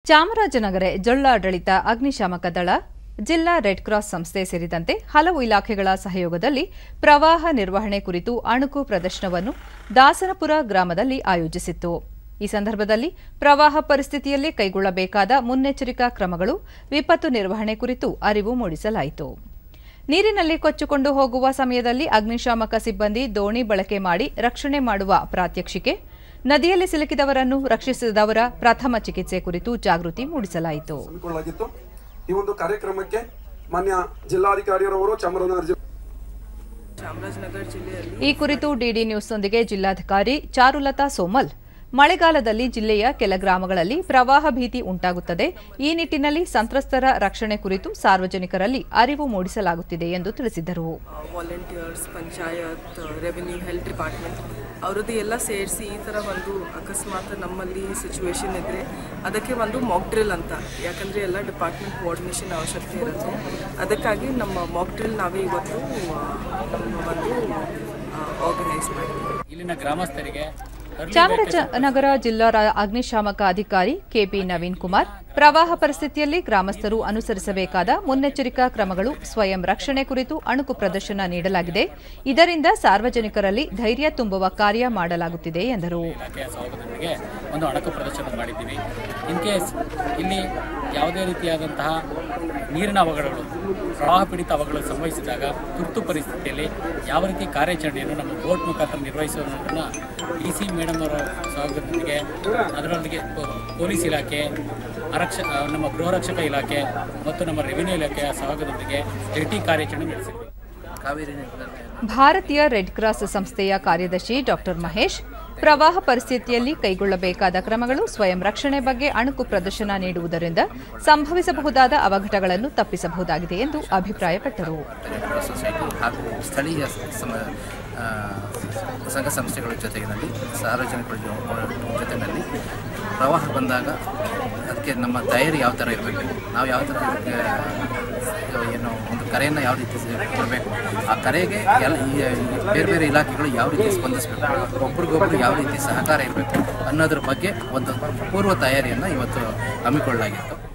ಚಾಮರಾಜನಗರ ಜಿಲ್ಲಾಡಳಿತ ಅಗ್ನಿಶಾಮಕ ದಳ ಜಿಲ್ಲಾ ರೆಡ್ ಕ್ರಾಸ್ ಸಂಸ್ಥೆ ಸೇರಿದಂತೆ ಹಲವು ಇಲಾಖೆಗಳ ಸಹಯೋಗದಲ್ಲಿ ಪ್ರವಾಹ ನಿರ್ವಹಣೆ ಕುರಿತು ಅಣುಕು ಪ್ರದರ್ಶನವನ್ನು ದಾಸನಪುರ ಗ್ರಾಮದಲ್ಲಿ ಆಯೋಜಿಸಿತ್ತು ಈ ಸಂದರ್ಭದಲ್ಲಿ ಪ್ರವಾಹ ಪರಿಸ್ಥಿತಿಯಲ್ಲಿ ಕೈಗೊಳ್ಳಬೇಕಾದ ಮುನ್ನೆಚ್ಚರಿಕಾ ಕ್ರಮಗಳು ವಿಪತ್ತು ನಿರ್ವಹಣೆ ಕುರಿತು ಅರಿವು ಮೂಡಿಸಲಾಯಿತು ನೀರಿನಲ್ಲಿ ಕೊಚ್ಚಿಕೊಂಡು ಹೋಗುವ ಸಮಯದಲ್ಲಿ ಅಗ್ನಿಶಾಮಕ ಸಿಬ್ಬಂದಿ ದೋಣಿ ಬಳಕೆ ಮಾಡಿ ರಕ್ಷಣೆ ಮಾಡುವ ಪ್ರಾತ್ಯಕ್ಷಿಕೆ ನದಿಯಲ್ಲಿ ಸಿಲುಕಿದವರನ್ನು ರಕ್ಷಿಸಿದವರ ಪ್ರಥಮ ಚಿಕಿತ್ಸೆ ಕುರಿತು ಜಾಗೃತಿ ಮೂಡಿಸಲಾಯಿತು ಹಮ್ಮಿಕೊಳ್ಳಲಾಗಿತ್ತು ಈ ಒಂದು ಕಾರ್ಯಕ್ರಮಕ್ಕೆ ಮಾನ್ಯ ಜಿಲ್ಲಾಧಿಕಾರಿಯವರವರು ಚಾಮರಾಜನಗರ ಜಿಲ್ಲೆ ಚಾಮರಾಜನಗರ ಜಿಲ್ಲೆಯಲ್ಲಿ ಈ ಕುರಿತು ಡಿಡಿ ನ್ಯೂಸ್ನೊಂದಿಗೆ ಜಿಲ್ಲಾಧಿಕಾರಿ ಚಾರುಲತಾ ಸೋಮಲ್ ಮಳೆಗಾಲದಲ್ಲಿ ಜಿಲ್ಲೆಯ ಕೆಲ ಗ್ರಾಮಗಳಲ್ಲಿ ಪ್ರವಾಹ ಭೀತಿ ಉಂಟಾಗುತ್ತದೆ ಈ ನಿಟ್ಟಿನಲ್ಲಿ ಸಂತ್ರಸ್ತರ ರಕ್ಷಣೆ ಕುರಿತು ಸಾರ್ವಜನಿಕರಲ್ಲಿ ಅರಿವು ಮೂಡಿಸಲಾಗುತ್ತಿದೆ ಎಂದು ತಿಳಿಸಿದರು volunteers panchayat revenue health department ಅವರದ್ದು ಎಲ್ಲ ಸೇರಿಸಿ ಈ ಥರ ಒಂದು ಅಕಸ್ಮಾತ್ ನಮ್ಮಲ್ಲಿ ಸಿಚುವೇಶನ್ ಇದ್ದರೆ ಅದಕ್ಕೆ ಒಂದು ಮಾಕ್ ಡ್ರಿಲ್ ಅಂತ ಯಾಕಂದರೆ ಎಲ್ಲ ಡಿಪಾರ್ಟ್ಮೆಂಟ್ ಕೋಆರ್ಡಿನೇಷನ್ ಅವಶ್ಯಕತೆ ಇರುತ್ತೆ ಅದಕ್ಕಾಗಿ ನಮ್ಮ ಮಾಕ್ ಡ್ರಿಲ್ ನಾವೇ ಇವತ್ತು ಆ, ನಮ್ಮ ಒಂದು ಆರ್ಗನೈಸ್ ಮಾಡಿದ್ದೀವಿ ಇಲ್ಲಿನ ಗ್ರಾಮಸ್ಥರಿಗೆ early ಚಾಮರಾಜನಗರ ಜಿಲ್ಲಾ ರಾ- ಅಗ್ನಿಶಾಮಕ ಅಧಿಕಾರಿ ಕೆಪಿ ನವೀನ್ ಕುಮಾರ್ ಪ್ರವಾಹ ಪರಿಸ್ಥಿತಿಯಲ್ಲಿ ಗ್ರಾಮಸ್ಥರು ಅನುಸರಿಸಬೇಕಾದ ಮುನ್ನೆಚ್ಚರಿಕಾ ಕ್ರಮಗಳು ಸ್ವಯಂ ರಕ್ಷಣೆ ಕುರಿತು ಅಣುಕು ಪ್ರದರ್ಶನ ನೀಡಲಾಗಿದೆ ಇದರಿಂದ ಸಾರ್ವಜನಿಕರಲ್ಲಿ ಧೈರ್ಯ ತುಂಬುವ ಕಾರ್ಯ ಮಾಡಲಾಗುತ್ತಿದೆ ಎಂದರು ಇಲಾಖೆಯ ಸಹಯೋಗದೊಂದಿಗೆ ಒಂದು ಅಣಕು ಪ್ರದರ್ಶನ ಮಾಡಿದ್ದೀವಿ ಇನ್ ಕೇಸ್ ಇಲ್ಲಿ ಯಾವುದೇ ರೀತಿಯಾದಂತಹ ನೀರಿನ ಅವಘಡಗಳು ಪ್ರವಾಹ ಪೀಡಿತ ಅವಘಡಗಳು ಸಂಭವಿಸಿದಾಗ ತುರ್ತು ಪರಿಸ್ಥಿತಿಯಲ್ಲಿ ಯಾವ ರೀತಿ ಕಾರ್ಯಾಚರಣೆಯನ್ನು ನಮ್ಮ ಬೋಟ್ ಮುಖಾಂತರ ನಿರ್ವಹಿಸುವುದನ್ನು ಡಿ ಸಿ ಮೇಡಮ್ ಅವರ ಸಹಯೋಗದೊಂದಿಗೆ ಅದರೊಂದಿಗೆ ಪೊ- ಪೊಲೀಸ್ ಇಲಾಖೆ ಆರಕ್ಷ ನಮ್ಮ ಗೃಹ ರಕ್ಷಕ ಇಲಾಖೆ ಮತ್ತು ನಮ್ಮ ರೆವಿನ್ಯೂ ಇಲಾಖೆಯ ಸಹಯೋಗದೊಂದಿಗೆ ಜಂಟಿ ಕಾರ್ಯಾಚರಣೆ ನಡೆಸಿದ್ವಿ ಕಾವೇರಿ ಭಾರತೀಯ ರೆಡ್ ಕ್ರಾಸ್ ಸಂಸ್ಥೆಯ ಕಾರ್ಯದರ್ಶಿ ಡಾಕ್ಟರ್ ಮಹೇಶ್ ಪ್ರವಾಹ ಪರಿಸ್ಥಿತಿಯಲ್ಲಿ ಕೈಗೊಳ್ಳಬೇಕಾದ ಕ್ರಮಗಳು ಸ್ವಯಂ ರಕ್ಷಣೆ ಬಗ್ಗೆ ಅಣುಕು ಪ್ರದರ್ಶನ ನೀಡುವುದರಿಂದ ಸಂಭವಿಸಬಹುದಾದ ಅವಘಡಗಳನ್ನು ತಪ್ಪಿಸಬಹುದಾಗಿದೆ ಎಂದು ಅಭಿಪ್ರಾಯಪಟ್ಟರು ರೆಡ್ ಕ್ರಾಸ್ ಸೊಸೈಟಿ ಹಾಗೂ ಸ್ಥಳೀಯ ಸಮ ಆ, ಸಂಘ ಸಂಸ್ಥೆಗಳ ಜೊತೆಗಿನಲ್ಲಿ ಸಾರ್ವಜನಿಕರ ಜೊ- ಜೊತೆಯಲ್ಲಿ ಪ್ರವಾಹ ಬಂದಾಗ ಅದಕ್ಕೆ ನಮ್ಮ ತಯಾರಿ ಯಾವ ಥರ ಇರಬೇಕು ನಾವು ಯಾವ ಥರ ಅದಕ್ಕೆ ಏನು ಒಂದು ಕರೆಯನ್ನು ಯಾವ ರೀತಿ ಕೊಡಬೇಕು ಆ ಕರೆಗೆ ಎಲ್ಲ ಈ ಈ ಬೇರೆ ಬೇರೆ ಇಲಾಖೆಗಳು ಯಾವ ರೀತಿ ಸ್ಪಂದಿಸಬೇಕು ಒಬ್ರಿಗೊಬ್ರು ಯಾವ ರೀತಿ ಸಹಕಾರ ಇರಬೇಕು ಅನ್ನೋದ್ರ ಬಗ್ಗೆ ಒಂದು ಪೂರ್ವ ತಯಾರಿಯನ್ನು ಇವತ್ತು ಹಮ್ಮಿಕೊಳ್ಳಲಾಗಿತ್ತು